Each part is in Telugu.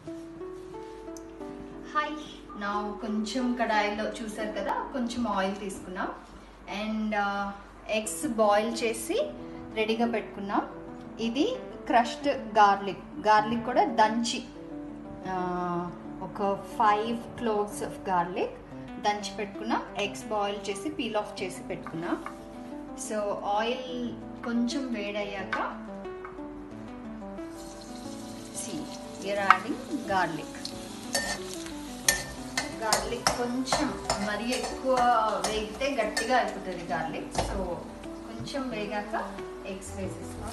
హాయ్ నా కొంచెం కడాయిలో చూసారు కదా కొంచెం ఆయిల్ తీసుకున్నాం అండ్ ఎగ్స్ బాయిల్ చేసి రెడీగా పెట్టుకున్నాం ఇది క్రష్డ్ గార్లిక్ గార్లిక్ కూడా దంచి ఆ, ఒక ఫైవ్ క్లోవ్స్ ఆఫ్ గార్లిక్ దంచి పెట్టుకున్నాం ఎగ్స్ బాయిల్ చేసి పీల్ ఆఫ్ చేసి పెట్టుకున్నాం సో ఆయిల్ కొంచెం వేడయ్యాక C you're adding garlic garlic కొంచెం మరీ ఎక్కువ వేగితే గట్టిగా అయిపోతుంది గార్లిక్ సో కొంచెం వేగాక ఎగ్స్ వేసేస్తాం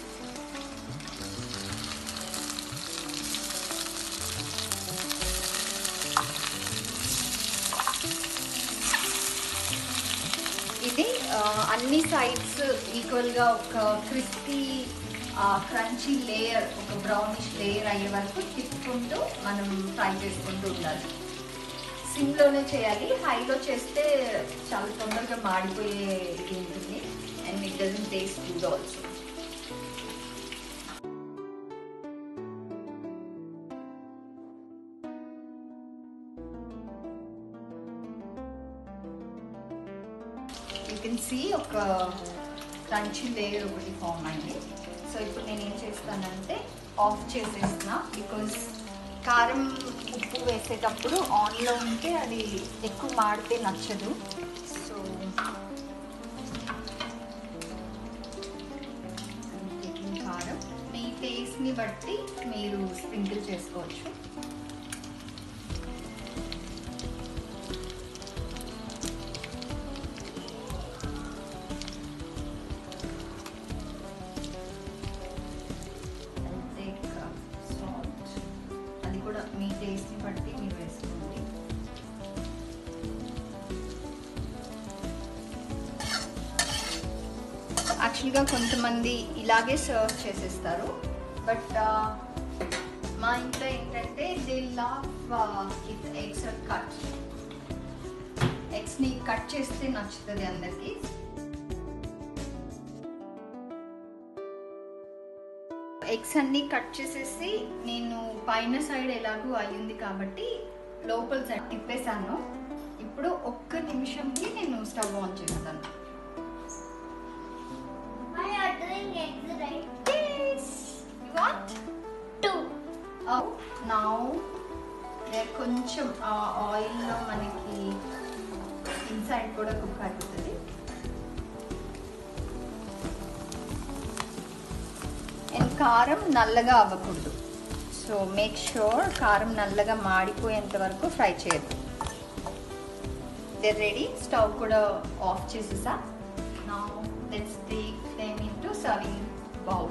ఇది ఆ, అన్ని సైడ్స్ ఈక్వల్గా ఒక క్రిస్పీ క్రంచీ లేయర్ ఒక బ్రౌనిష్ లేయర్ అయ్యే వరకు తిప్పుకుంటూ మనం ఫ్రై చేసుకుంటూ ఉండాలి సిమ్లోనే చేయాలి హైలో చేస్తే చాలా తొందరగా మాడిపోయే ఇది ఉంటుంది and it doesn't taste good also you can see ఒక క్రంచీ లేయర్ ఒకటి ఫామ్ అయింది సో ఇప్పుడు నేను ఏం చేస్తానంటే ఆఫ్ చేసేస్తున్నా బికాజ్ కారం ఉప్పు వేసేటప్పుడు ఆన్లో ఉంటే అది ఎక్కువ మాడితే నచ్చదు సో కారం మీ టేస్ట్ని బట్టి మీరు స్ప్రింకిల్ చేసుకోవచ్చు take uh, salt. అది కూడా మీ టేస్ట్ని బట్టి మీరు వేసుకోండి యాక్చువల్గా కొంతమంది ఇలాగే సర్వ్ చేసేస్తారు బట్ మా ఇంట్లో ఏంటంటే they love it eggs or cut ఎగ్స్ని కట్ చేస్తే నచ్చుతుంది అందరికీ ఎగ్స్ అన్ని కట్ చేసేసి నేను పైన సైడ్ ఎలాగూ అయ్యింది కాబట్టి లోపల సైడ్ తిప్పేశాను ఇప్పుడు ఒక్క నిమిషంకి నేను స్టవ్ ఆన్ చేస్తాను I are doing eggs right. What Two. Now కొంచెం ఆ ఆయిల్లో మనకి ఇన్సైడ్ కూడా కుక్ అయిపోతుంది అండ్ కారం నల్లగా అవ్వకూడదు సో మేక్ షూర్ కారం నల్లగా మాడిపోయేంత వరకు ఫ్రై చేయద్దు దే రెడీ స్టవ్ కూడా ఆఫ్ చేసేసా నా let's take them into serving bowl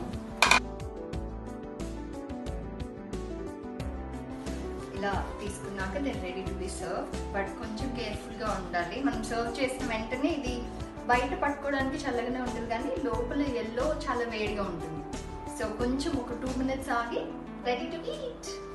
ఇలా తీసుకున్నాక then ready to be serve but కొంచెం కేర్ఫుల్గా ఉండాలి మనం సర్వ్ చేసిన వెంటనే ఇది బయట పట్టుకోవడానికి చల్లగానే ఉంటుంది కానీ లోపల ఎల్లో చాలా వేడిగా ఉంటుంది సో కొంచెం ఒక టూ మినిట్స్ ఆగి రెడీ టు ఈట్